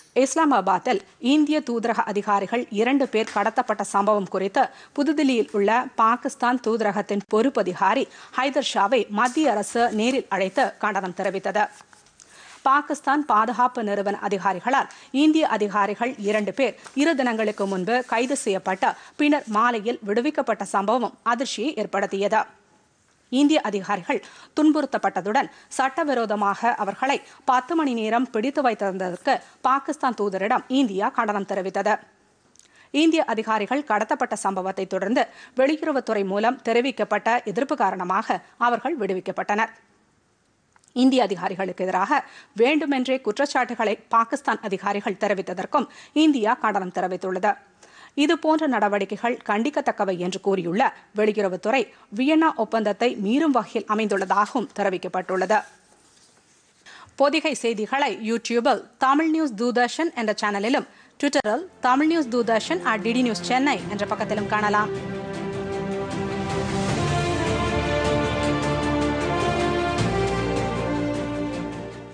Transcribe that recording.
இஸ்லாமாபாத்தில் இந்திய தூதரக அதிகாரிகள் இரண்டு பேர் கடத்தப்பட்ட சம்பவம் குறித்து புதுதில்லியில் உள்ள பாகிஸ்தான் தூதரகத்தின் பொறுப்பதிகாரி ஹைதர் ஷாவை மத்திய அரசு நேரில் அழைத்து கண்டனம் தெரிவித்தது பாகிஸ்தான் பாதுகாப்பு நிறுவன அதிகாரிகளால் இந்திய அதிகாரிகள் இரண்டு பேர் இரு தினங்களுக்கு முன்பு கைது செய்யப்பட்ட பின்னர் மாலையில் விடுவிக்கப்பட்ட சம்பவம் அதிர்ச்சியை ஏற்படுத்தியது இந்திய அதிகாரிகள் துன்புறுத்தப்பட்டதுடன் சட்டவிரோதமாக அவர்களை பத்து மணி நேரம் பிடித்து வைத்திருந்ததற்கு பாகிஸ்தான் தூதரிடம் இந்தியா கண்டனம் தெரிவித்தது இந்திய அதிகாரிகள் கடத்தப்பட்ட சம்பவத்தை தொடர்ந்து வெளியுறவுத்துறை மூலம் தெரிவிக்கப்பட்ட எதிர்ப்பு காரணமாக அவர்கள் விடுவிக்கப்பட்டனர் இந்திய அதிகாரிகளுக்கு எதிராக வேண்டுமென்றே குற்றச்சாட்டுகளை பாகிஸ்தான் அதிகாரிகள் தெரிவித்ததற்கும் இந்தியா கண்டனம் தெரிவித்துள்ளது இதுபோன்ற நடவடிக்கைகள் கண்டிக்கத்தக்கவை என்று கூறியுள்ள வெளியுறவுத்துறை வியன்னா ஒப்பந்தத்தை மீறும் வகையில் அமைந்துள்ளதாகவும் தெரிவிக்கப்பட்டுள்ளது பொதிகை செய்திகளை யூடியூபில் தமிழ் நியூஸ் தூர்தர்ஷன் என்ற சேனலிலும் ட்விட்டரில் Tamil news Doordarshan at DD news Chennai என்ற பக்கத்திலும் காணலாம்